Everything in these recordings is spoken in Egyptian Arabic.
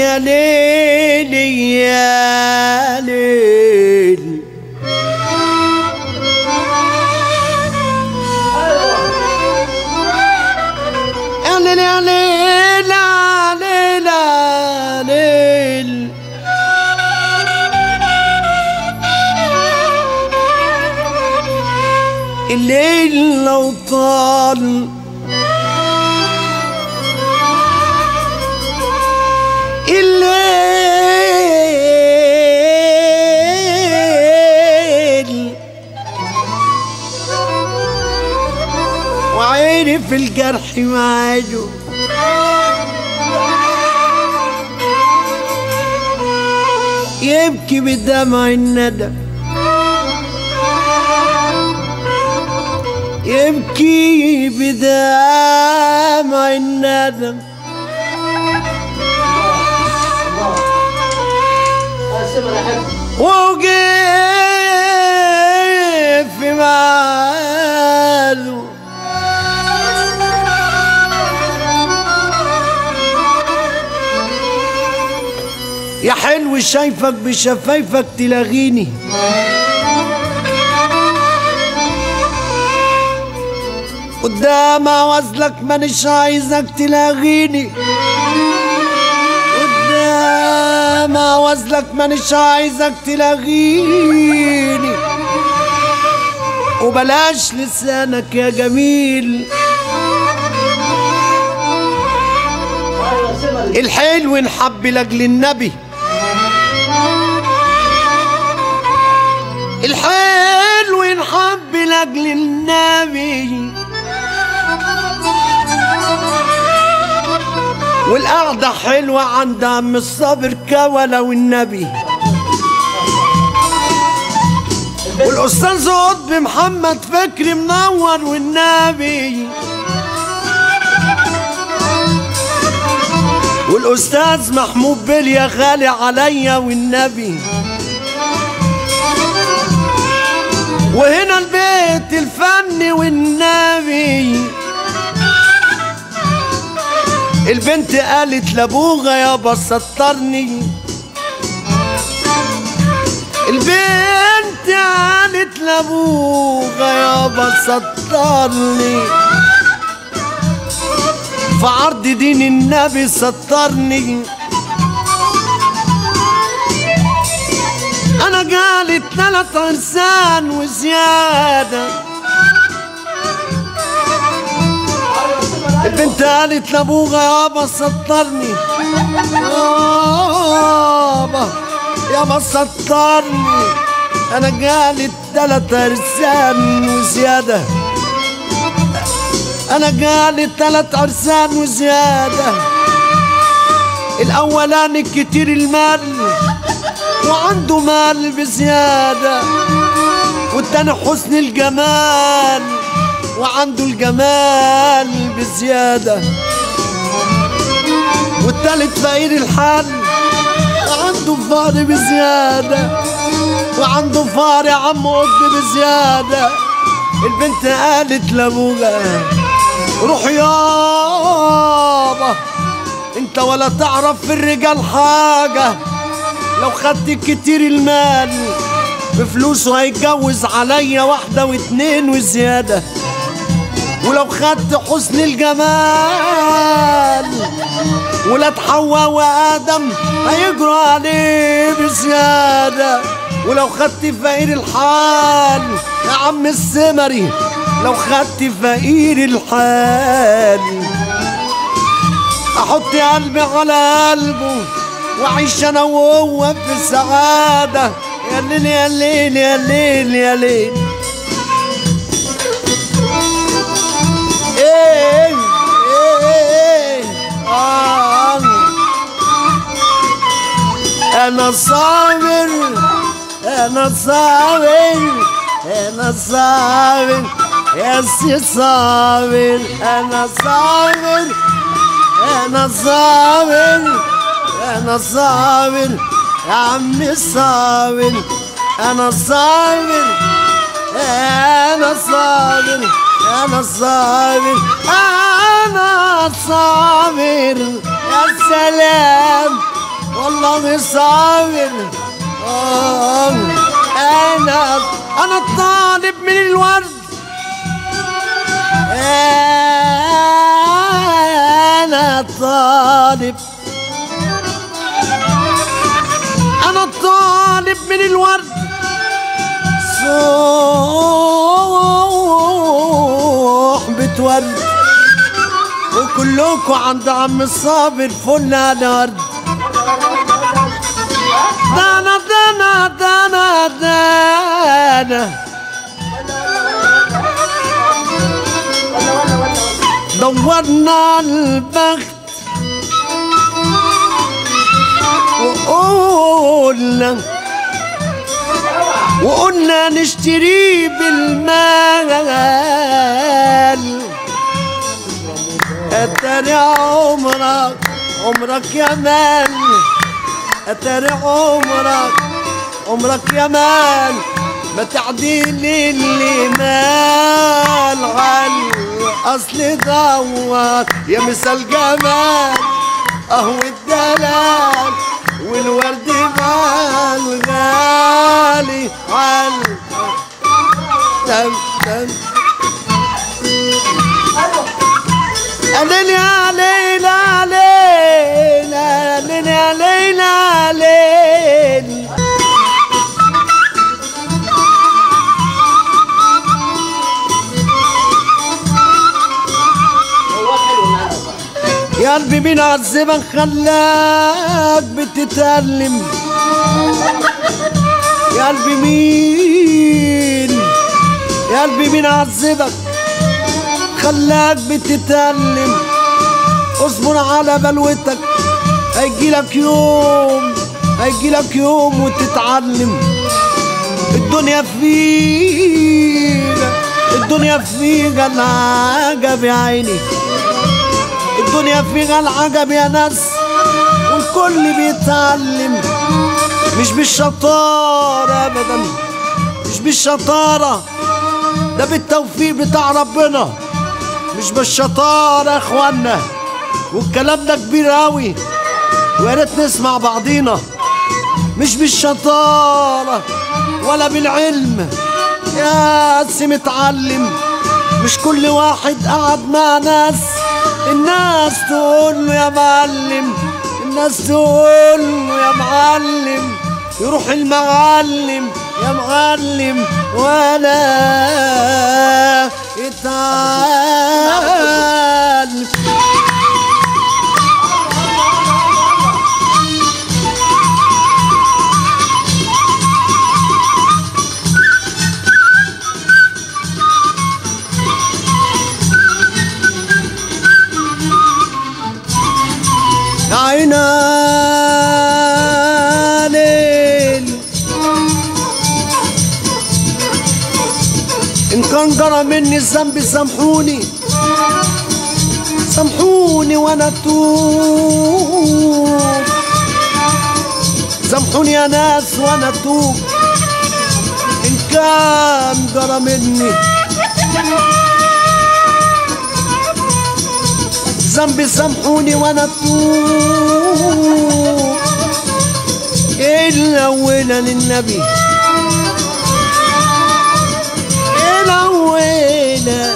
يا ليل يا ليل يا ليل يا ليل يا ليل يا ليل الليل لو طال الليل وعيني في الجرح معاجه يبكي بدمع الندم يبكي بدمع الندم وقف في ماله يا حلو شايفك بشفايفك تلاغيني قدام عوزلك مانيش عايزك تلاغيني قدام عوزلك مانيش عايزك تلاغيني وبلاش لسانك يا جميل الحلو نحب لاجل النبي الحلو نحب لاجل النبي والقعدة حلوة عند عم الصابر كولا والنبي والأستاذ قطب محمد فكري منور والنبي والأستاذ محمود بليا غالي عليا والنبي وهنا البيت الفني والنبي البنت قالت لابوها يابا سطرني البنت قالت لابوها يابا سطرني في عرض دين النبي سطرني انا قالت ثلاث عرسان وزياده البنت قالت لابوها يابا سطرني يابا يابا سطرني انا قالت تلات عرسان وزيادة انا قالت تلات عرسان وزيادة الاولاني كتير المال وعنده مال بزيادة والتاني حسن الجمال وعنده الجمال بزيادة والتالت فقير الحال وعنده فقر بزيادة وعنده فقر يا عم قطب بزيادة البنت قالت لابوها روح يابا انت ولا تعرف في الرجال حاجة لو خدت كتير المال بفلوسه هيتجوز عليا واحدة واتنين وزيادة ولو خدت حسن الجمال ولاد حواء وآدم هيجروا عليه بزيادة ولو خدت فقير الحال يا عم السمري لو خدت فقير الحال احط قلبي على قلبه واعيش انا وهو في سعاده يا ليل يا ليل يا ليل يا ليل ايه ايه آه. انا صابر انا صابر انا صابر يا سي صابر انا صابر انا صابر انا صابر يا عمي صابر انا صابر انا صابر انا صابر انا صابر يا سلام والله صابر آه انا انا الطالب من الورد انا الطالب انا الطالب من الورد صحبة ورد وكلكم عند عم الصابر فلنا نرد دانا دانا دانا دانا دورنا البخت وقلنا وقلنا نشتريه بالمال اتاري عمرك عمرك يا مان اتاري عمرك عمرك يا مان ما تعديل اللي مال على اصل دوت يا مثال جمال اهو الدلال والورد مال غالي عال تم تم علينا علينا علينا علينا علينا علينا يا قلبي مين عذبك خلاك بتتألم يا قلبي مين يا قلبي مين عذبك خلاك بتتألم اصبر على بلوتك هيجيلك يوم هيجيلك يوم وتتعلم الدنيا فينا الدنيا فيها العجب يا عيني الدنيا فيها العجب يا ناس والكل بيتعلم مش بالشطارة أبدا مش بالشطارة ده بالتوفيق بتاع ربنا مش بالشطارة يا اخوانا والكلام ده كبير أوي ويا ريت نسمع بعضينا مش بالشطارة ولا بالعلم يا سي متعلم مش كل واحد قعد مع ناس الناس تقول له يا معلم الناس تقول له يا معلم يروح المعلم يا معلم ولا يتعلم يا عينا ليل إن كان جرى مني الذنب سامحوني سامحوني وأنا أتوب سامحوني يا ناس وأنا أتوب إن كان جرى مني ذنبي سامحوني وانا اتوب الاولى للنبي الاولى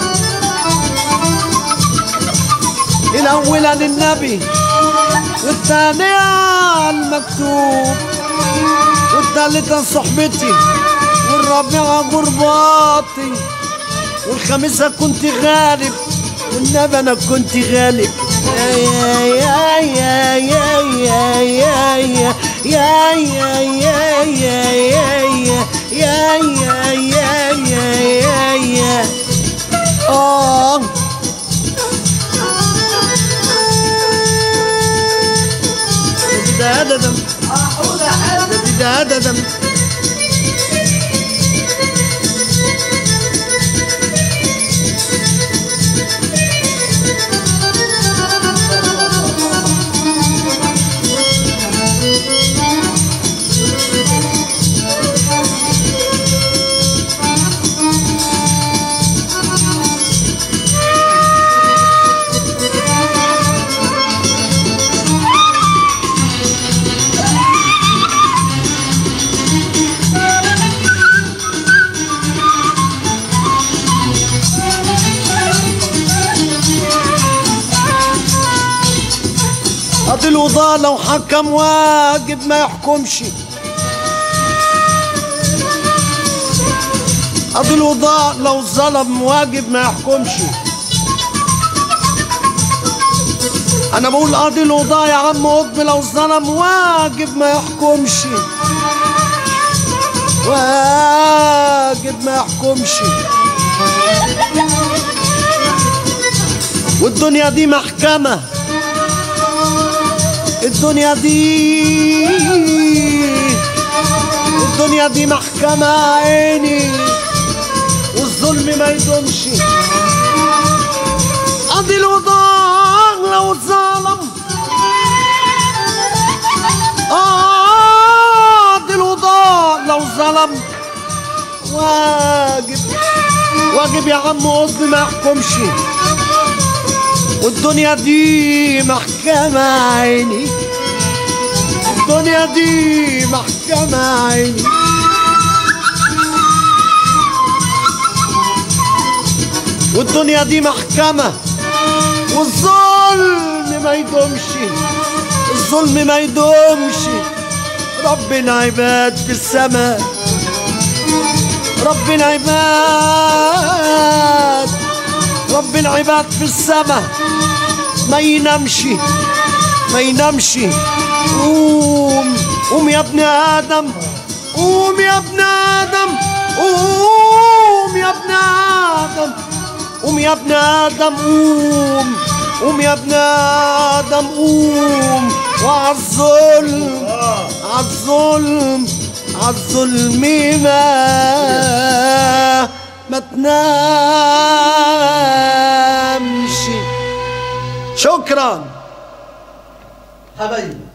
الاولى للنبي والثانية على المكتوب والثالثة صحبتي والرابعة غرباتي والخامسة كنت غالب والنبي انا كنت غالب يا يا يا يا يا يا يا يا يا يا يا يا يا يا يا يا يا اه ده ده ده ده ده ده القضاء لو حكم واجب ما يحكمش قاضي القضاء لو ظلم واجب ما يحكمش انا بقول قاضي القضاء يا عم قطب لو ظلم واجب ما يحكمش واجب ما يحكمش والدنيا دي محكمة الدنيا دي الدنيا دي محكمة عيني والظلم ما يدومش قاضي الوضاء لو ظلم قاضي الوضاء لو ظلم واجب واجب يا عم قصدي ما يحكمش والدنيا دي محكمة عيني الدنيا دي محكمة عيني والدنيا دي محكمة والظلم ما يدومش الظلم ما يدومش ربنا عباد في السماء ربنا عباد ربنا عباد في السماء ما ينامش ما ينامش قوم قوم يا ابن ادم قوم يا ابن ادم قوم يا ابن ادم قوم يا ابن ادم قوم قوم يا ابن ادم قوم وعالظلم عالظلم عالظلم ما ما تنامش شكرا حبايبي